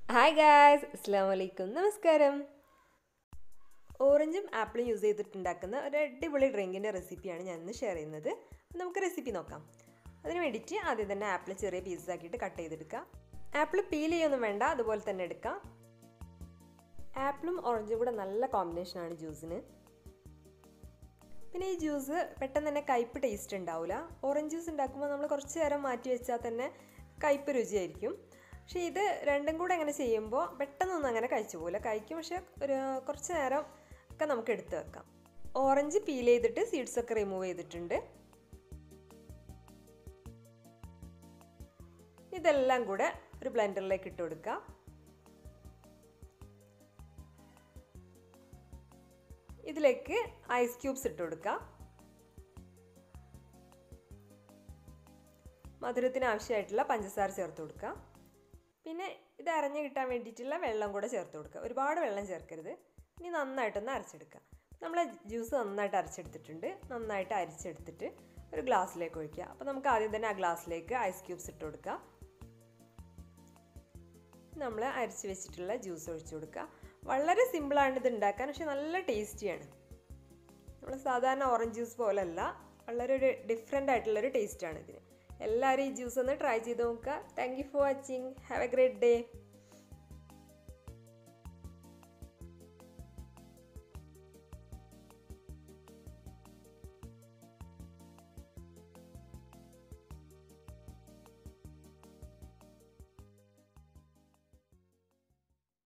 hi guys അസ്സാം വലൈക്കും നമസ്കാരം ഓറഞ്ചും ആപ്പിളും യൂസ് ചെയ്തിട്ടുണ്ടാക്കുന്ന ഒരു അടിപൊളി ഡ്രിങ്കിൻ്റെ റെസിപ്പിയാണ് ഞാൻ ഇന്ന് ഷെയർ ചെയ്യുന്നത് അപ്പോൾ നമുക്ക് റെസിപ്പി നോക്കാം അതിന് വേണ്ടിയിട്ട് ആദ്യം തന്നെ ആപ്പിൾ ചെറിയ പീസസ് ആക്കിയിട്ട് കട്ട് ചെയ്തെടുക്കുക ആപ്പിൾ പീൽ ചെയ്യൊന്നും വേണ്ട അതുപോലെ തന്നെ എടുക്കാം ആപ്പിളും ഓറഞ്ചും കൂടെ നല്ല കോമ്പിനേഷനാണ് ജ്യൂസിന് പിന്നെ ഈ ജ്യൂസ് പെട്ടെന്ന് തന്നെ കയ്പ്പ് ടേസ്റ്റ് ഉണ്ടാവില്ല ഓറഞ്ച് ജ്യൂസ് ഉണ്ടാക്കുമ്പോൾ നമ്മൾ കുറച്ച് നേരം മാറ്റി വെച്ചാൽ തന്നെ കയ്പ്പ് രുചിയായിരിക്കും പക്ഷേ ഇത് രണ്ടും കൂടെ അങ്ങനെ ചെയ്യുമ്പോൾ പെട്ടെന്നൊന്നും അങ്ങനെ കഴിച്ചു പോകില്ല കഴിക്കും പക്ഷേ ഒരു കുറച്ച് നേരം ഒക്കെ നമുക്ക് എടുത്ത് വെക്കാം ഓറഞ്ച് പീൽ ചെയ്തിട്ട് സീഡ്സ് ഒക്കെ റിമൂവ് ചെയ്തിട്ടുണ്ട് ഇതെല്ലാം കൂടെ ഒരു ബ്ലെൻഡറിലേക്ക് ഇട്ട് കൊടുക്കാം ഇതിലേക്ക് ഐസ് ക്യൂബ്സ് ഇട്ട് കൊടുക്കാം മധുരത്തിന് ആവശ്യമായിട്ടുള്ള പഞ്ചസാര ചേർത്ത് കൊടുക്കാം പിന്നെ ഇത് അരഞ്ഞ് കിട്ടാൻ വേണ്ടിയിട്ടുള്ള വെള്ളം കൂടെ ചേർത്ത് കൊടുക്കുക ഒരുപാട് വെള്ളം ചേർക്കരുത് ഇനി നന്നായിട്ടൊന്ന് അരച്ചെടുക്കുക നമ്മൾ ജ്യൂസ് നന്നായിട്ട് അരച്ചെടുത്തിട്ടുണ്ട് നന്നായിട്ട് അരിച്ചെടുത്തിട്ട് ഒരു ഗ്ലാസ്സിലേക്ക് ഒഴിക്കുക അപ്പോൾ നമുക്ക് ആദ്യം തന്നെ ആ ഗ്ലാസ്സിലേക്ക് ഐസ് ക്യൂബ്സ് ഇട്ട് കൊടുക്കുക നമ്മൾ അരച്ച് വെച്ചിട്ടുള്ള ജ്യൂസ് ഒഴിച്ചു കൊടുക്കുക വളരെ സിമ്പിളാണ് ഇത് ഉണ്ടാക്കാൻ പക്ഷെ നല്ല ടേസ്റ്റിയാണ് നമ്മൾ സാധാരണ ഓറഞ്ച് ജ്യൂസ് പോലല്ല വളരെ ഒരു ഡിഫറെൻ്റ് ആയിട്ടുള്ളൊരു ടേസ്റ്റാണ് ഇതിന് എല്ലാവരും ഈ ജ്യൂസ് ഒന്ന് ട്രൈ ചെയ്ത് നോക്കുക thank you for watching have a great day